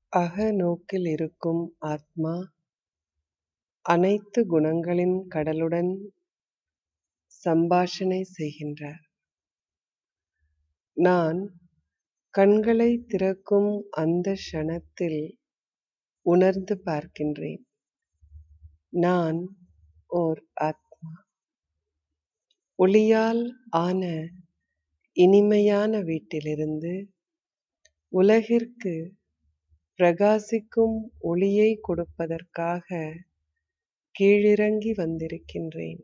அகநோக்கில் இருக்கும் ஆத்மா அனைத்து குணங்களின் கடலுடன் சம்பாஷணை செய்கின்றார். நான் கண்களைத் திறக்கும் அந்த க்ஷணத்தில் உணர்ந்து பார்க்கின்றேன். நான் ஓர் ஆத்மா. ஒளியால் ஆன இனிமையான வீட்டிலிருந்து உலகிற்கு பிரகாசிக்கும் ஒளியைக் கொடுப்பதற்காக கீழிறங்கி வந்திருக்கின்றேன்.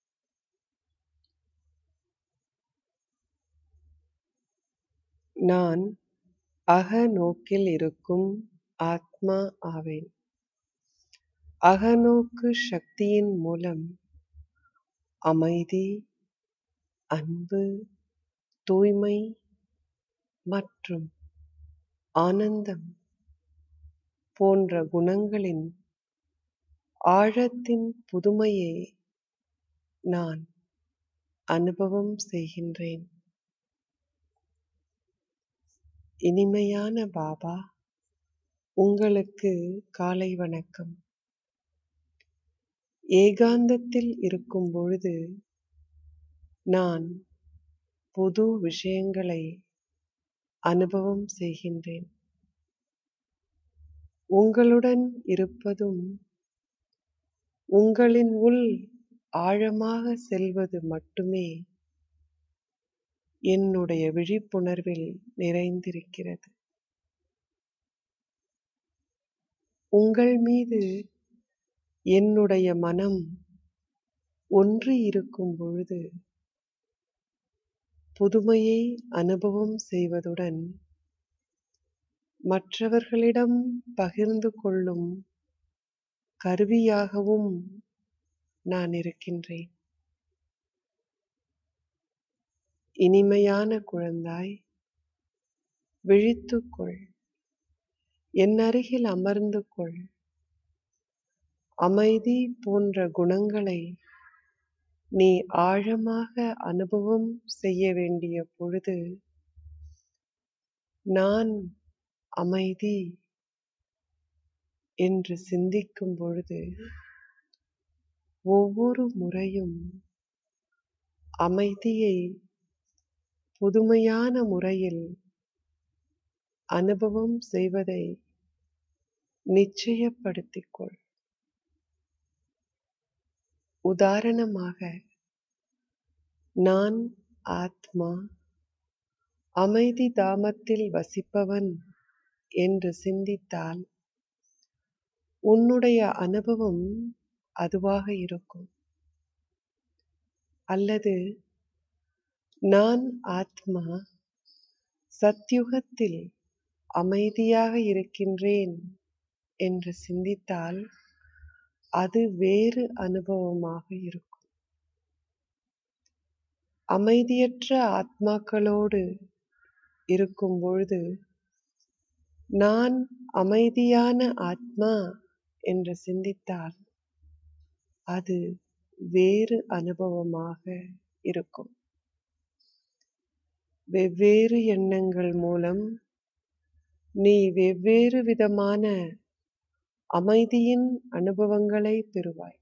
நான் அகநோக்கில் இருக்கும் ஆத்மா ஆவேன். அகநோக்கு சக்தியின் மூலம் அமைதி, அன்பு, தூய்மை மற்றும் ஆனந்தம் போன்ற குணங்களின் ஆழத்தின் புதுமையை நான் அனுபவம் செய்கின்றேன். இனிமையான பாபா உங்களுக்கு காலை வணக்கம். ஏகாந்தத்தில் இருக்கும்பொழுது நான் புது விஷயங்களை அனுபவம் செய்கின்றேன். உங்களுடன் இருப்பதும் உங்களின் உள் ஆழமாகச் செல்வது மட்டுமே என்னுடைய விழிப்புணர்வில் நிறைந்திருக்கிறது. உங்கள் மீது என்னுடைய மனம் ஒன்றியிருக்கும் பொழுது புதுமையை அனுபவம் செய்வதுடன் மற்றவர்களிடம் பகிர்ந்து கொள்ளும் கருவியாகவும் நான் இருக்கின்றேன். இனிமையான குழந்தாய் விழித்துக் கொள். என் அருகில் அமர்ந்து கொள். அமைதி போன்ற குணங்களை நீ ஆழமாக அனுபவம் செய்ய வேண்டிய பொழுது நான் அமைதி என்று சிந்திக்கும் பொழுது ஒவ்வொரு முறையும் அமைதியை புதுமையான முறையில் அனுபவம் செய்வதை நிச்சயப்படுத்திக் கொள். உதாரணமாக நான் ஆத்மா அமைதி தாமத்தில் வசிப்பவன் என்று சிந்தித்தால் உன்னுடைய அனுபவம் அதுவாக இருக்கும். அல்லது நான் ஆத்மா சத்யுகத்தில் அமைதியாக இருக்கின்றேன் என்று சிந்தித்தால் அது வேறு அனுபவமாக இருக்கும். அமைதியற்ற ஆத்மாக்களோடு இருக்கும் பொழுது நான் அமைதியான ஆத்மா என்று சிந்தித்தால் அது வேறு அனுபவமாக இருக்கும். வெவ்வேறு எண்ணங்கள் மூலம் நீ வெவ்வேறு விதமான அமைதியின் அனுபவங்களை பெறுவாய்.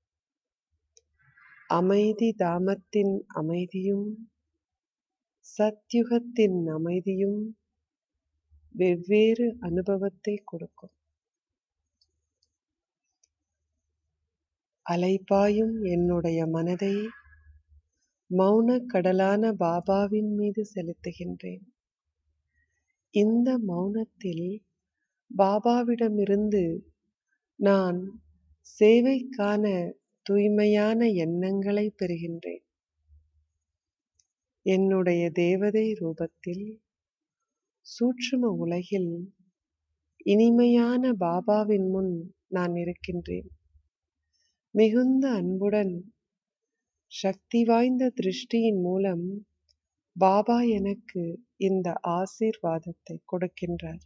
அமைதி தாமத்தின் அமைதியும் சத்யுகத்தின் அமைதியும் வெவ்வேறு அனுபவத்தை கொடுக்கும். அலைபாயும் என்னுடைய மனதை மௌனக் கடலான பாபாவின் மீது செலுத்துகின்றேன். இந்த மௌனத்தில் பாபாவிடமிருந்து நான் சேவைக்கான தூய்மையான எண்ணங்களை பெறுகின்றேன். என்னுடைய தேவதை ரூபத்தில் சூட்சும உலகில் இனிமையான பாபாவின் முன் நான் இருக்கின்றேன். மிகுந்த அன்புடன் சக்தி வாய்ந்த திருஷ்டியின் மூலம் பாபா எனக்கு இந்த ஆசீர்வாதத்தை கொடுக்கின்றார்.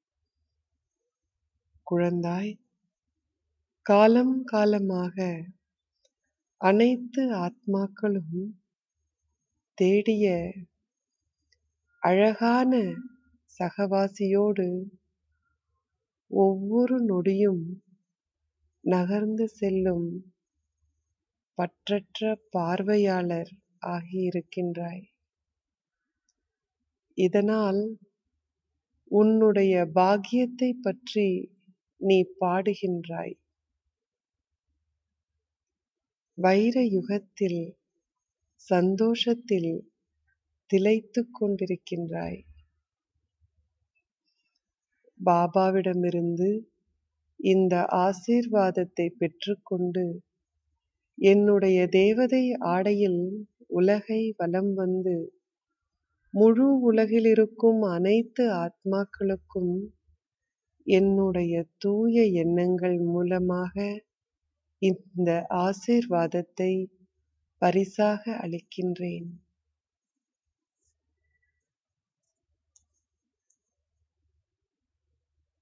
குழந்தாய் காலம் காலமாக அனைத்து ஆத்மாக்களும் தேடிய அழகான சகவாசியோடு ஒவ்வொரு நொடியும் நகர்ந்து செல்லும் பற்றற்ற பார்வையாளர் ஆகியிருக்கின்றாய் இதனால் உன்னுடைய பாக்கியத்தை பற்றி நீ பாடுகின்றாய் வைர யுகத்தில் சந்தோஷத்தில் திளைத்துக் கொண்டிருக்கின்றாய் பாபாவிடமிருந்து இந்த ஆசீர்வாதத்தை பெற்றுக்கொண்டு என்னுடைய தேவதை ஆடையில் உலகை வலம் வந்து முழு உலகில் இருக்கும் அனைத்து ஆத்மாக்களுக்கும் என்னுடைய தூய எண்ணங்கள் மூலமாக இந்த ஆசீர்வாதத்தை பரிசாக அளிக்கின்றேன்